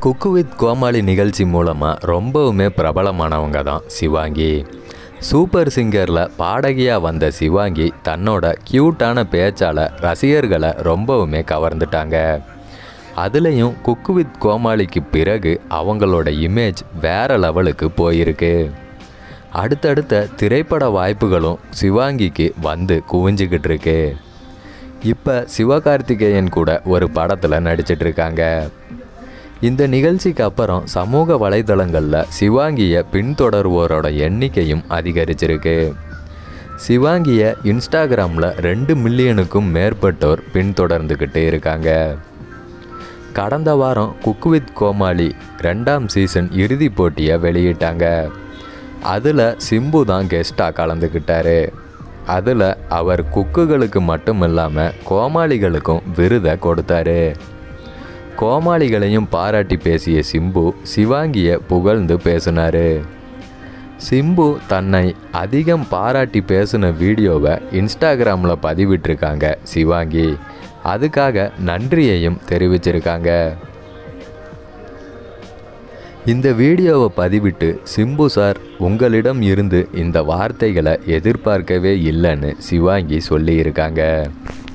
cook with கோமாளி நிகழ்ச்சி மூலமாக ரொம்பவுமே பிரபலமானவங்க தான் சிவாங்கி சூப்பர் சிங்கரில் பாடகியாக வந்த சிவாங்கி தன்னோட க்யூட்டான பேச்சால் ரசிகர்களை ரொம்பவுமே கவர்ந்துட்டாங்க அதுலேயும் குக்கு வித் கோமாளிக்கு பிறகு அவங்களோட இமேஜ் வேற லெவலுக்கு போயிருக்கு அடுத்தடுத்த திரைப்பட வாய்ப்புகளும் சிவாங்கிக்கு வந்து குவிஞ்சிக்கிட்டு இருக்கு இப்போ சிவகார்த்திகேயன் கூட ஒரு படத்தில் நடிச்சிட்டு இருக்காங்க இந்த நிகழ்ச்சிக்கு அப்புறம் சமூக வலைதளங்களில் சிவாங்கியை பின்தொடர்வோரோட எண்ணிக்கையும் அதிகரிச்சிருக்கு சிவாங்கியை இன்ஸ்டாகிராமில் ரெண்டு மில்லியனுக்கும் மேற்பட்டோர் பின்தொடர்ந்துக்கிட்டு இருக்காங்க கடந்த வாரம் குக் வித் கோமாளி ரெண்டாம் சீசன் இறுதிப் போட்டியை வெளியிட்டாங்க அதில் சிம்பு தான் கெஸ்ட்டாக கலந்துக்கிட்டாரு அதில் அவர் குக்குகளுக்கு மட்டும் இல்லாமல் கோமாளிகளுக்கும் விருதை கொடுத்தாரு கோமாளிகளையும் பாராட்டி பேசிய சிம்பு சிவாங்கியை புகழ்ந்து பேசினார் சிம்பு தன்னை அதிகம் பாராட்டி பேசின வீடியோவை இன்ஸ்டாகிராமில் பதிவிட்டிருக்காங்க சிவாங்கி அதுக்காக நன்றியையும் தெரிவிச்சிருக்காங்க இந்த வீடியோவை பதிவிட்டு சிம்பு சார் உங்களிடம் இருந்து இந்த வார்த்தைகளை எதிர்பார்க்கவே இல்லைன்னு சிவாங்கி சொல்லியிருக்காங்க